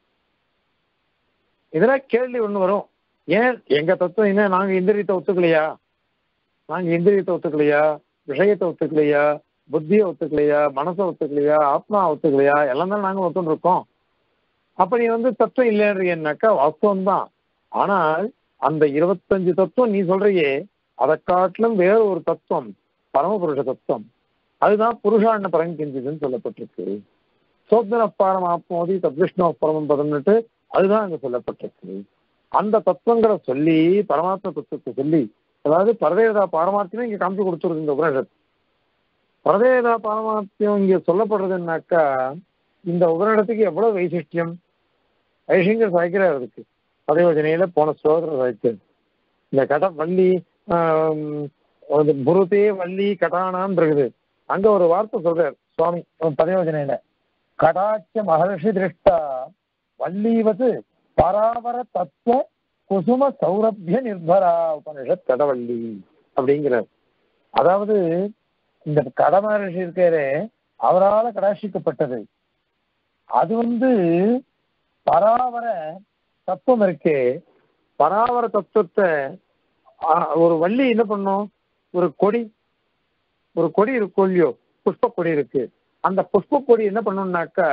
இதுல கேள்வி ஒண்ணு வரும் ஏன் எங்க தத்துவம் என்ன நாங்க இந்திரியத்தை ஒத்துக்கலையா நாங்க இந்திரியத்தை ஒத்துக்கலையா விஷயத்தை ஒத்துக்கலையா புத்தியை ஒத்துக்கலையா மனசை ஒத்துக்கலையா ஆத்மா ஒத்துக்கலையா எல்லாம் தான் நாங்க ஒத்துன்னு இருக்கோம் அப்ப நீ வந்து தத்துவம் இல்லைன்றீங்கன்னாக்கா வாஸ்தவம் தான் ஆனால் அந்த இருபத்தஞ்சு தத்துவம் நீ சொல்றியே அதை காட்டிலும் வேற ஒரு தத்துவம் பரமபுருஷ தத்துவம் அதுதான் புருஷாண்ண பரங்கிஞ்சதுன்னு சொல்லப்பட்டிருக்கு சோப்தன பாரம் ஆத்மோதி தத்விஷ்ணு பரமம் பதம்னுட்டு அதுதான் அங்க சொல்லப்பட்டிருக்கு அந்த தத்துவங்களை சொல்லி பரமாத்ம தத்துவத்தை சொல்லி அதாவது பரதேவதா பாரமார்த்தியம் இங்க காமிச்சு கொடுத்துருது இந்த உபனிஷத் பரதேவதா பாரமார்த்தியம் இங்க சொல்லப்படுறதுன்னாக்கா இந்த உபனிடத்துக்கு எவ்வளவு வைசிஷ்டியம் வைசிங்கர் சாய்க்கிறார் அதுக்கு பதயோஜனையில போன ஸ்லோகத்தில் சாய்க்கிறது இந்த கட வள்ளி புருதே வள்ளி கடானான் இருக்குது அங்க ஒரு வார்த்தை சொல்றார் சுவாமி பதயோஜனையில கடாட்ச மகர்ஷி திருஷ்டா வள்ளீவது பராவர தத்துவ குசும சௌரபிய நிர்பரா உபனிஷத் கடவள்ளி அப்படிங்கிறார் அதாவது இந்த கட மகர்ஷி இருக்காரு அவரால் கடாட்சிக்கப்பட்டது அது வந்து பராவர தத்துவம் இருக்கே பராவர தத்துவத்தை ஒரு வள்ளி என்ன பண்ணும் ஒரு கொடி ஒரு கொடி இருக்கு இல்லையோ புஷ்ப கொடி இருக்கு அந்த புஷ்ப கொடி என்ன பண்ணும்னாக்கா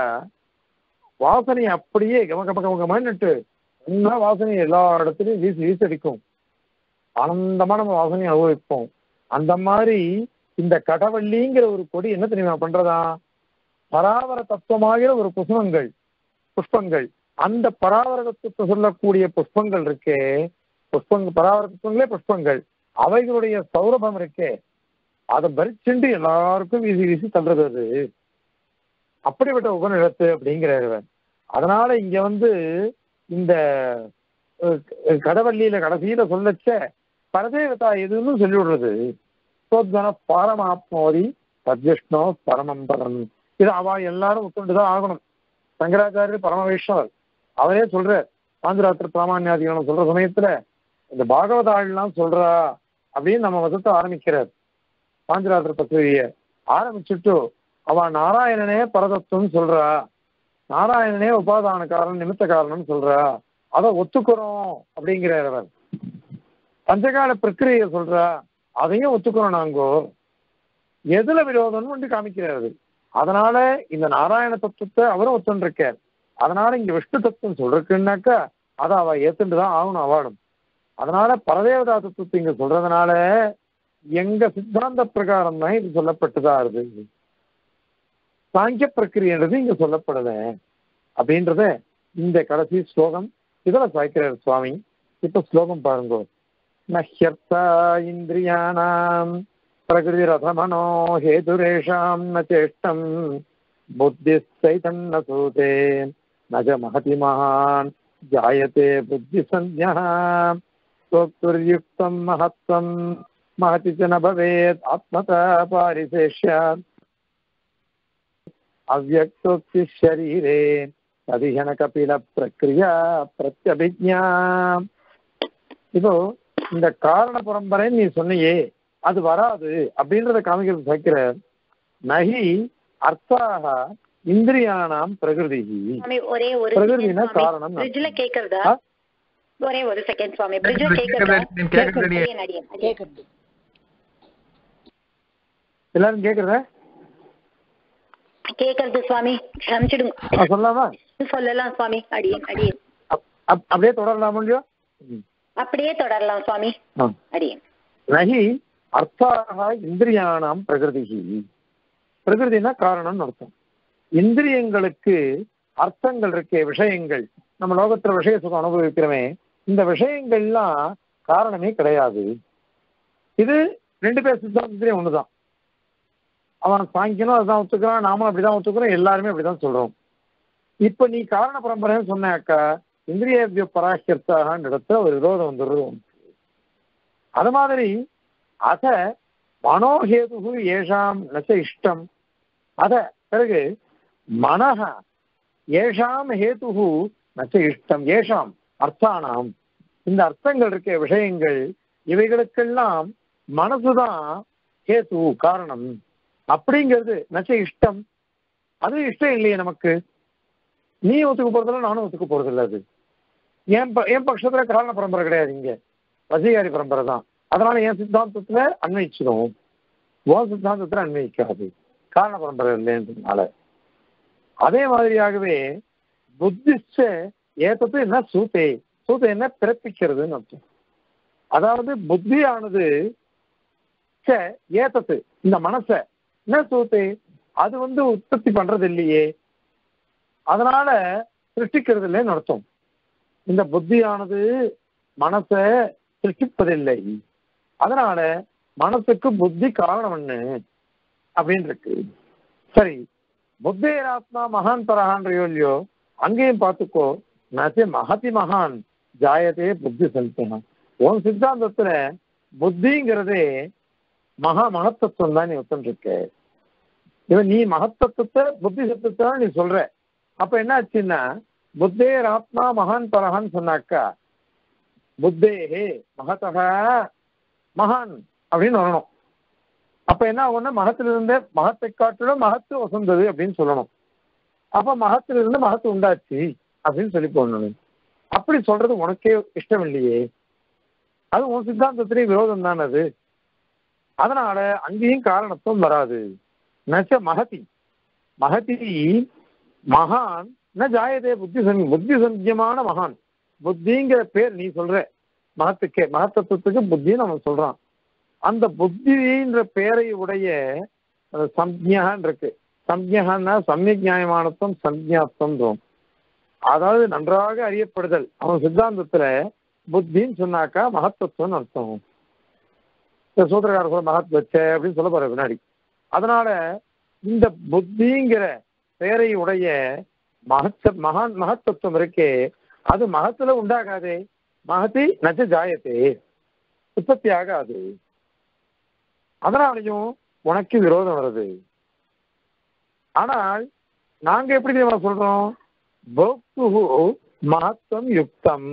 வாசனை அப்படியே கம கம கம கமன்னுட்டு நல்லா வாசனை எல்லா இடத்துலையும் வீசி வீசடிக்கும் ஆனந்தமா நம்ம வாசனையை அனுபவிப்போம் அந்த மாதிரி இந்த கடவள்ளிங்கிற ஒரு கொடி என்ன தெரியுமா பண்றதா பராவர தத்துவமாகிற ஒரு புஷ்பங்கள் புஷ்பங்கள் அந்த பராவர தத்துவத்தை சொல்லக்கூடிய புஷ்பங்கள் இருக்கே புஷ்பங்கள் பராவர தத்துவங்களே புஷ்பங்கள் அவைகளுடைய சௌரபம் இருக்கே அதை பறிச்சுண்டு எல்லாருக்கும் வீசி வீசி தள்ளுறது அது அப்படிப்பட்ட உபநிடத்து அப்படிங்கிறார் அதனால இங்க வந்து இந்த கடவள்ளியில கடைசியில சொல்லச்ச பரதேவதா எதுன்னு சொல்லி விடுறது சோத்கன பாரமாத்மோதி சத்விஷ்ணோ பரமம் பரம் இது அவ எல்லாரும் ஒத்துண்டுதான் ஆகணும் சங்கராச்சாரியர் பரம வைஷ்ணவர் அவரே சொல்றார் பாஞ்சராத்திர பிராமணியாதிகளும் சொல்ற சமயத்துல இந்த பாகவத ஆள்லாம் சொல்றா அப்படின்னு நம்ம மதத்தை ஆரம்பிக்கிறார் பாஞ்சராத்திர பத்திரிகைய ஆரம்பிச்சுட்டு அவ நாராயணனே பரதத்துவம் சொல்றா நாராயணனே உபாதான காரணம் நிமித்த காரணம் சொல்றா அதை ஒத்துக்கிறோம் அப்படிங்கிறார் அவர் பஞ்சகால பிரக்கிரிய சொல்றா அதையும் ஒத்துக்கிறோம் நாங்கோ எதுல விரோதம்னு வந்து காமிக்கிறாரு அதனால இந்த நாராயண தத்துவத்தை அவரும் ஒத்துருக்கார் அதனால இங்க விஷ்ணு தத்துவம் சொல்றதுக்குன்னாக்கா அதை அவ ஏத்துட்டு தான் ஆகணும் அவாடும் அதனால பரதேவதா தத்துவத்தை இங்க சொல்றதுனால எங்க சித்தாந்த பிரகாரம் தான் இது சொல்லப்பட்டுதா இருக்கு சாங்கிய பிரக்கிரியன்றது இங்க சொல்லப்படுது அப்படின்றத இந்த கடைசி ஸ்லோகம் இதுல சாய்க்கிறார் சுவாமி இப்ப ஸ்லோகம் பாருங்க நஹ்யர்த்தா இந்திரியானாம் பிரகிருதி ரதமனோ ஹேதுரேஷாம் ந சேஷ்டம் புத்தி சைதன்ன சூதே நஜ மகதி மகான் ஜாயத்தே புத்தி சந்யா சோக்துர்யுக்தம் மகத்வம் महति च न भवेत् आत्मतः पारिशेष्यात् अव्यक्तोक्ति शरीरे तदिहन कपिल प्रक्रिया பிரத்யபிஜா இப்போ இந்த காரண பரம்பரை நீ சொன்னியே அது வராது அப்படின்றத காமிக்கிறது வைக்கிற நகி அர்த்தாக இந்திரியானாம் பிரகிருதி சுவாமி ஒரே ஒரு பிரகிருதினா second சுவாமி. காரணம் பிரிட்ஜ்ல கேக்குறதா ஆ? ஒரே ஒரு செகண்ட் சுவாமி பிரிட்ஜ்ல கேக்குது, கேக்குறதா நீங்க கேக்குறது இல்லையே. அடியேன், அடியேன், அடியேன். எல்லாரும் கேக்குறத கேக்குறது சுவாமி சமைச்சிடுங்க நான் சொல்லலாமா சொல்லலாம் சுவாமி அடியேன் அடியேன் அப்- அப்- அப்படியே தொடரலாமா இல்லையோ ம். அப்படியே தொடரலாம் சுவாமி ஆ. அடியேன் நகி அர்த்தாக இந்திரியானாம் பிரகிருதி பிரகிருதினா காரணம்னு அர்த்தம் இந்திரியங்களுக்கு அர்த்தங்கள் இருக்கே விஷயங்கள் நம்ம லோகத்துல விஷய சுகம் அனுபவிக்கிறோமே இந்த விஷயங்கள்லாம் காரணமே கிடையாது இது ரெண்டு பேர் சித்தாந்தத்திலே ஒண்ணுதான் அவன் சாங்கியனும் அதுதான் ஒத்துக்கிறான் நாமளும் அப்படிதான் ஒத்துக்கிறோம் எல்லாருமே அப்படிதான் சொல்றோம் இப்ப நீ காரண பரம்பரைன்னு சொன்னாக்கா இந்திரிய பராக்கியர்த்தாக இடத்துல ஒரு விரோதம் வந்துடுறது உனக்கு. அது மாதிரி அத மனோஹேது ஏஷாம் நச்ச இஷ்டம் அத பிறகு மனஹ ஏஷாம் ஹேது நச்ச இஷ்டம் ஏஷாம் அர்த்தானாம் இந்த அர்த்தங்கள் இருக்க விஷயங்கள் இவைகளுக்கெல்லாம் மனசுதான் கேது காரணம் அப்படிங்கிறது நச்ச இஷ்டம் அது இஷ்டம் இல்லையே நமக்கு நீ ஒத்துக்க போறதில்ல நானும் ஒத்துக்க போறதில்ல அது என் ப- என் பட்சத்துல காரண பரம்பரை கிடையாது இங்க வசீகாரி பரம்பரை தான் அதனால என் சித்தாந்தத்துல அன்வயிச்சிடும் உன் சித்தாந்தத்துல அன்வயிக்காது காரண பரம்பரை இல்லைன்றதுனால அதே மாதிரியாகவே புத்திஸ்ட ஏத்தது என்ன சூத்தை சூத்தை என்ன பிறப்பிக்கிறதுன்னு அர்த்தம் அதாவது புத்தியானது ச ஏத்தது இந்த மனச என்ன சூத்தை அது வந்து உற்பத்தி பண்றது இல்லையே அதனால சிருஷ்டிக்கிறது இல்லைன்னு அர்த்தம் இந்த புத்தியானது மனசை சிருஷ்டிப்பதில்லை அதனால மனசுக்கு புத்தி காரணம் என்ன அப்படின்னு இருக்கு சரி புத்தேராத்மா மகான் பரகான்ற இல்லையோ அங்கேயும் பார்த்துக்கோ நசே மகதி மகான் ஜாயதே புத்தி செலுத்தணும் உன் சித்தாந்தத்துல புத்திங்கிறதே மகா மகத்தத்துவம் தான் நீ ஒத்துருக்க இவன் நீ மகத்தத்துவத்தை புத்தி சத்துவத்தை நீ சொல்ற அப்ப என்ன ஆச்சுன்னா புத்தேர் ஆத்மா மகான் பரகான்னு சொன்னாக்கா புத்தேஹே மகதக மகான் அப்படின்னு வரணும் அப்ப என்ன ஆகும்னா மகத்திலிருந்தே மகத்தை காட்டிலும் மகத்து வசந்தது அப்படின்னு சொல்லணும் அப்ப மகத்திலிருந்து மகத்து உண்டாச்சு அப்படின்னு சொல்லி போடணும் அப்படி சொல்றது உனக்கே இஷ்டம் இல்லையே அது உன் சித்தாந்தத்திலே விரோதம் தான் அது அதனால அங்கேயும் காரணத்துவம் வராது நச்ச மகதி மகதி மகான் ந ஜாயதே புத்தி சம் புத்தி சந்தியமான மகான் புத்திங்கிற பேர் நீ சொல்ற மகத்துக்கே மகத்தத்துவத்துக்கு புத்தின்னு அவன் சொல்றான் அந்த புத்தின்ற பெயரை உடைய அந்த சம்ஞகான் இருக்கு சம்ஞகான்னா சமயக் நியாயமானத்துவம் சஞ்ஞாத்தம் அதாவது நன்றாக அறியப்படுதல் அவன் சித்தாந்தத்துல புத்தின்னு சொன்னாக்கா மகத்தத்துவம் அர்த்தம் இந்த சூத்திரக்காரர் சொல்ல மகத் வச்ச அப்படின்னு சொல்ல போற பின்னாடி அதனால இந்த புத்திங்கிற பெயரை உடைய மகத்த மகான் மகத்தத்துவம் இருக்கே அது மகத்துல உண்டாகாதே மகதி நச்ச ஜாயத்தே உற்பத்தி ஆகாது அதனாலையும் உனக்கு விரோதம் வருது ஆனால் நாங்க எப்படி தெரியுமா சொல்றோம் போக்துஹு மகத்துவம் யுக்தம்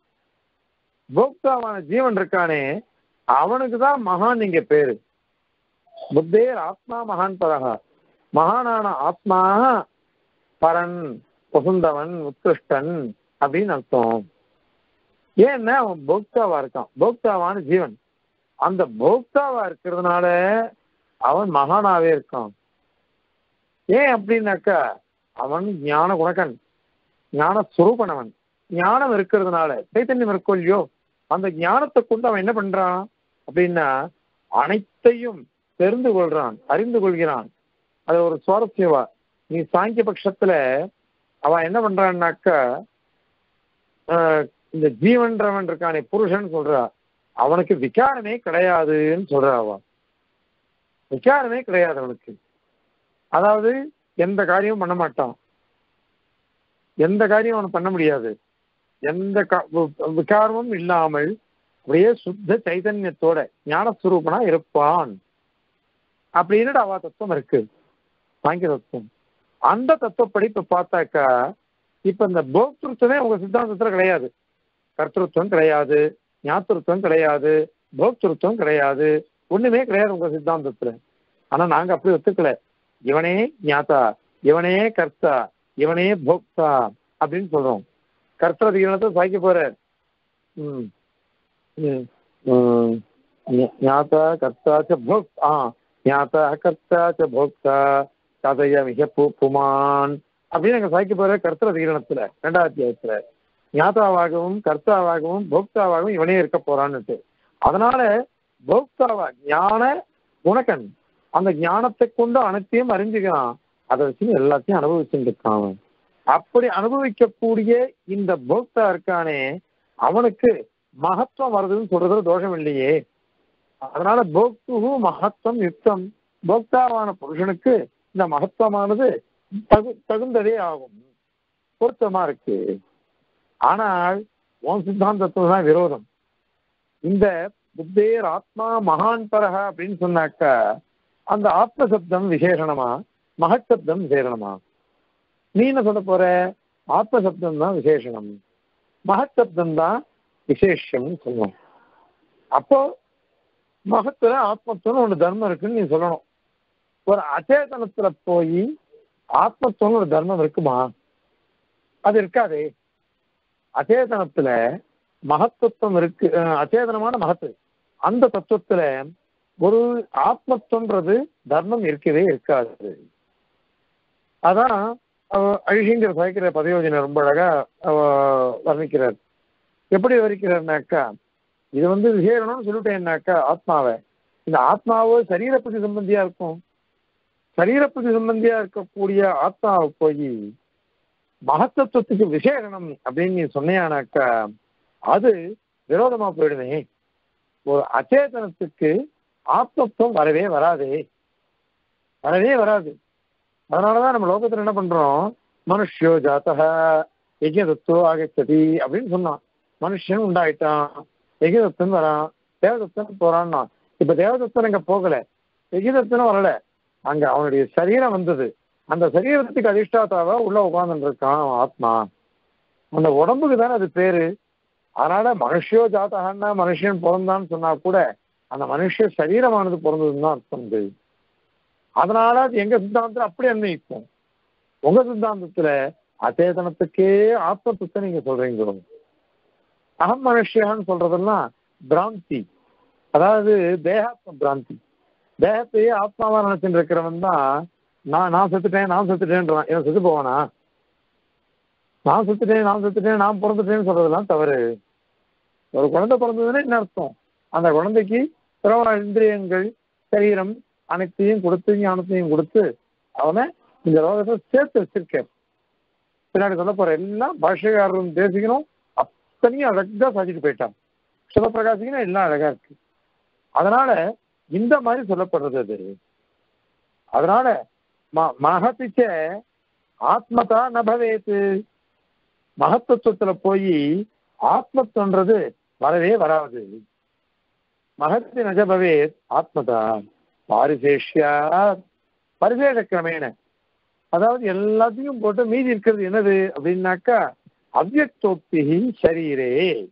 போக்தாவான ஜீவன் இருக்கானே அவனுக்கு தான் மகான் இங்க பேரு புத்தேர் ஆத்மா மகான் பரகா மகானான ஆத்மா பரன் புகுந்தவன் உத்கிருஷ்டன் அப்படின்னு அர்த்தம் ஏன்னா அவன் போக்தாவா இருக்கான் போக்தாவான ஜீவன் அந்த போக்தாவா இருக்கிறதுனால அவன் மகானாவே இருக்கான் ஏன் அப்படின்னாக்கா அவன் ஞான குணகன் ஞான சுரூபன் அவன் ஞானம் இருக்கிறதுனால சைத்தன்யம் இருக்கோ இல்லையோ அந்த ஞானத்தை கொண்டு அவன் என்ன பண்றான் அப்படின்னா அனைத்தையும் தெரிந்து கொள்றான் அறிந்து கொள்கிறான் அது ஒரு சுவாரஸ்யவா நீ சாங்கிய பட்சத்துல அவன் என்ன பண்றான்னாக்கா ஆஹ், இந்த ஜீவன்றவன் இருக்கானே புருஷன் சொல்றா அவனுக்கு விகாரமே கிடையாதுன்னு சொல்றா அவன் விகாரமே கிடையாது அவனுக்கு அதாவது எந்த காரியமும் பண்ண மாட்டான் எந்த காரியம் அவன் பண்ண முடியாது எந்த கா- வி- விகாரமும் இல்லாமல் அப்படியே சுத்த சைதன்யத்தோட ஞானஸ்வரூபனா இருப்பான் அப்படின்னு அவ தத்துவம் இருக்கு சாங்கிய தத்துவம் அந்த தத்துவப்படி இப்ப பார்த்தாக்கா இப்ப இந்த போக்திருத்தமே உங்க சித்தாந்தத்துல கிடையாது கர்த்தத்துவம் கிடையாது ஞாத்திருத்தம் கிடையாது போக்திருத்தம் கிடையாது ஒண்ணுமே கிடையாது உங்க சித்தாந்தத்துல ஆனா நாங்க அப்படி ஒத்துக்கல இவனே ஞாத்தா இவனே கர்த்தா இவனே போக்தா அப்படின்னு சொல்றோம் கர்த்தர் அதிகாரத்தை சாய்க்க போறார் ம். ம். ம். ஞ- ஞாத்தா கர்த்தா ச போக் ஆ ஞாத்தா கர்த்தா ச போக்தா கதைய மிக பு புமான் அப்படின்னு அங்க சாய்க்க போற கர்த்தர் அதிகரணத்துல ரெண்டாவது அத்தியாயத்துல ஞாதாவாகவும் கர்த்தாவாகவும் போக்தாவாகவும் இவனே இருக்க போறான்னுட்டு அதனால போக்தாவா ஞான குணக்கன் அந்த ஞானத்தை கொண்டு அனைத்தையும் அறிஞ்சுக்கிறான் அதை வச்சு எல்லாத்தையும் அனுபவிச்சுட்டு இருக்கான் அவன். அப்படி அனுபவிக்கக்கூடிய இந்த போக்தா இருக்கானே அவனுக்கு மகத்துவம் வருதுன்னு சொல்றதுல தோஷம் இல்லையே அதனால போக்துகு மகத்துவம் யுக்தம் போக்தாவான புருஷனுக்கு இந்த மகத்துவமானது தகு தகுந்ததே ஆகும் பொருத்தமா இருக்கு ஆனால் உன் சித்தாந்தத்துல தான் விரோதம் இந்த புத்தேர் ஆத்மா மகான் பரக அப்படின்னு சொன்னாக்கா அந்த ஆத்ம சப்தம் விசேஷணமா மகத் சப்தம் விசேஷணமா நீ என்ன சொல்ல போற ஆத்ம சப்தம் தான் விசேஷணம் மகத் சப்தம் தான் விசேஷம் சொல்லுவோம் அப்போ மகத்துல ஆத்மத்துவம் ஒன்று தர்மம் இருக்குன்னு நீ சொல்லணும் ஒரு அச்சேதனத்துல போய் ஆத்மத்துவம் ஒரு தர்மம் இருக்குமா அது இருக்காதே அச்சேதனத்துல மகத்துவம் இருக்கு அஹ் அச்சேதனமான மகத்து அந்த தத்துவத்துல ஒரு ஆத்மத்துவன்றது தர்மம் இருக்கவே இருக்காது அதான் அவ- அழிகிங்கிற சாய்க்கிற பதயோஜனை ரொம்ப அழகா அவ வர்ணிக்கிறார் எப்படி வர்ணிக்கிறார்னாக்கா இது வந்து விசேஷம்னு சொல்லிட்டேன்னாக்கா ஆத்மாவை இந்த ஆத்மாவோ சரீரப்பதி சம்பந்தியா இருக்கும் சரீரப்பதி சம்பந்தியா இருக்கக்கூடிய ஆத்மாவை போய் மகத்தத்துவத்துக்கு விசேஷனம் அப்படின்னு நீ சொன்னியானாக்கா அது விரோதமா போயிடுமே ஒரு அச்சேதனத்துக்கு ஆத்மத்துவம் வரவே வராதே வரவே வராது அதனாலதான் நம்ம லோகத்துல என்ன பண்றோம் மனுஷ்யோ ஜாத்தக யஜ்யதத்தோ ஆகச்சதி அப்படின்னு சொன்னான் மனுஷன் உண்டாயிட்டான் யஜ்யதத்தன் வரான் தேவதத்தன் போறான்னா இப்ப தேவதத்தன் அங்க போகல யஜ்யதத்தனும் வரல அங்க அவனுடைய சரீரம் வந்தது அந்த சரீரத்துக்கு அதிஷ்டாதாவா உள்ள உட்கார்ந்துட்டு இருக்கான் அவன் ஆத்மா அந்த உடம்புக்கு தானே அது பேரு அதனால மனுஷியோ ஜாத்தகன்னா மனுஷன் பிறந்தான்னு சொன்னா கூட அந்த மனுஷ சரீரமானது பிறந்ததுன்னு தான் அர்த்தம் இது அதனால அது எங்க சித்தாந்தத்துல அப்படி அன்வயிக்கும் உங்க சித்தாந்தத்துல அச்சேதனத்துக்கே ஆத்மத்துவத்தை நீங்க சொல்றீங்க அகம் மனுஷியான்னு சொல்றதெல்லாம் பிராந்தி அதாவது தேகாத்ம பிராந்தி தேகத்தையே ஆத்மாவா நினைச்சுட்டு இருக்கிறவன் தான் நான் நான் செத்துட்டேன் நான் செத்துட்டேன்றான் இவன் செத்து போவானா நான் செத்துட்டேன் நான் செத்துட்டேன் நான் பிறந்துட்டேன்னு சொல்றதெல்லாம் தவறு ஒரு குழந்தை பிறந்ததுன்னா என்ன அர்த்தம் அந்த குழந்தைக்கு பிறவ இந்திரியங்கள் சரீரம் அனைத்தையும் கொடுத்து ஞானத்தையும் கொடுத்து அவனை இந்த ரோகத்தை சேர்த்து வச்சிருக்கார் பின்னாடி சொல்ல போற எல்லாம் பாஷகாரரும் தேசிக்கணும் அத்தனையும் அழகா சாதிட்டு போயிட்டான் சிவபிரகாசிக்கணும் எல்லாம் அழகா இருக்கு அதனால இந்த மாதிரி சொல்லப்படுறது அது அதனால ம மகத்திச்ச ஆத்மதா நபவேத்து மகத்துவத்துல போய் ஆத்மத்துவன்றது வரவே வராது மகத்தி நஜ பவேத் ஆத்மதா பாரிசேஷ்யா பரிசேஷ கிரமேண அதாவது எல்லாத்தையும் போட்டு மீதி இருக்கிறது என்னது அப்படின்னாக்கா அவ்வக்தோக்தி சரீரே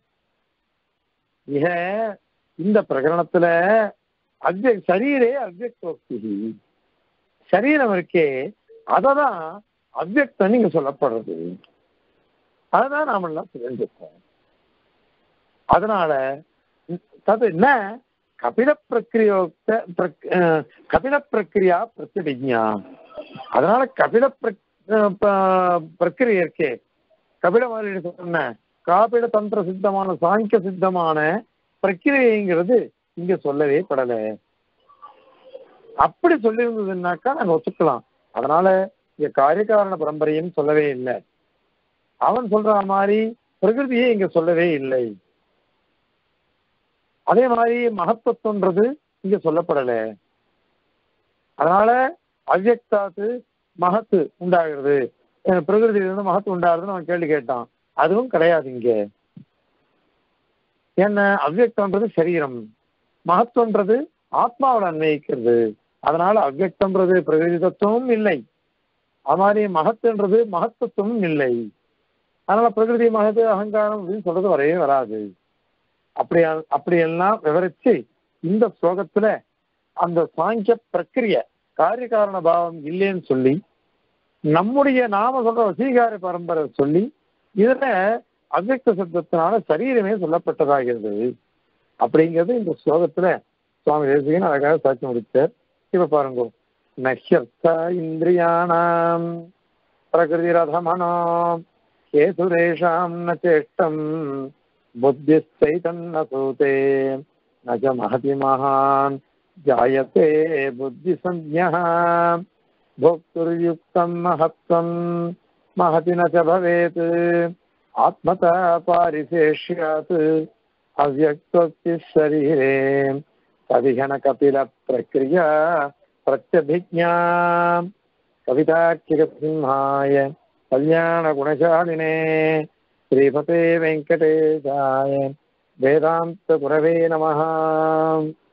மிக இந்த பிரகரணத்துல அவ்ய சரீரே அவ்வக்தோக்தி சரீரம் இருக்கே அததான் அவ்வக்தம் நீங்க சொல்லப்படுறது அதுதான் நாம எல்லாம் தெரிஞ்சுப்போம் அதனால தது என்ன கபில பிரக்கிரியோக்த பிரக்- அஹ், கபில பிரக்கிரியா பிரத்யபிஜா அதனால கபில பிரக்- அஹ், ப- பிரக்கிரியை இருக்கே கபில மாதிரி சொன்ன காபில தந்திர சித்தமான சாங்கிய சித்தமான பிரக்கிரியைங்கிறது இங்க சொல்லவே படல அப்படி சொல்லியிருந்ததுன்னாக்கா நாங்க ஒத்துக்கலாம் அதனால இங்க காரியகாரண பரம்பரையும் சொல்லவே இல்லை அவன் சொல்ற மாதிரி பிரகிருதியை இங்க சொல்லவே இல்லை அதே மாதிரி மகத்துவம்ன்றது இங்க சொல்லப்படல அதனால அவ்யக்தாத்து மகத்து உண்டாகிறது அஹ் பிரகிருதியிலிருந்து மகத்து உண்டாகிறதுன்னு அவன் கேள்வி கேட்டான் அதுவும் கிடையாது இங்க என்ன அவ்யக்தம்ன்றது சரீரம் மகத்துவன்றது ஆத்மாவில் அன்வயிக்கிறது அதனால அவ்யக்தம்ன்றது பிரகிருதி தத்துவமும் இல்லை அது மாதிரி மகத்துன்றது மகத்துவமும் இல்லை அதனால பிரகிருதி மகத்து அகங்காரம் அப்படின்னு சொல்றது வரவே வராது அப்படி அப்படியெல்லாம் விவரிச்சு இந்த ஸ்லோகத்துல அந்த சாங்கிய பிரக்கிரிய காரியகாரண பாவம் இல்லைன்னு சொல்லி நம்முடைய நாம சொல்ற வசீகார பரம்பரை சொல்லி இதுல அவ்வக்த சப்தத்தினால சரீரமே சொல்லப்பட்டதாகிறது அப்படிங்கிறது இந்த ஸ்லோகத்துல சுவாமி தேசிகன் அழகாக சாட்சி முடித்தார் இப்ப பாருங்க நஷ்யர்த்த இந்திரியாணாம் பிரகிருதி ரதமனோ கேசுரேஷாம் ந சேஷ்டம் बुद्धिश्चैतन्न सूते न च महति महान् जायते बुद्धिसंज्ञः भोक्तुर्युक्तं महत्त्वं महति न च भवेत् आत्मता पारिशेष्यात् अव्यक्तोक्तिः शरीरे तदिहनकपिलप्रक्रिया प्रत्यभिज्ञा कवितार्किकसिंहाय कल्याणगुणशालिने श्रीपते वेङ्कटेशाय वेदान्तगुरवे नमः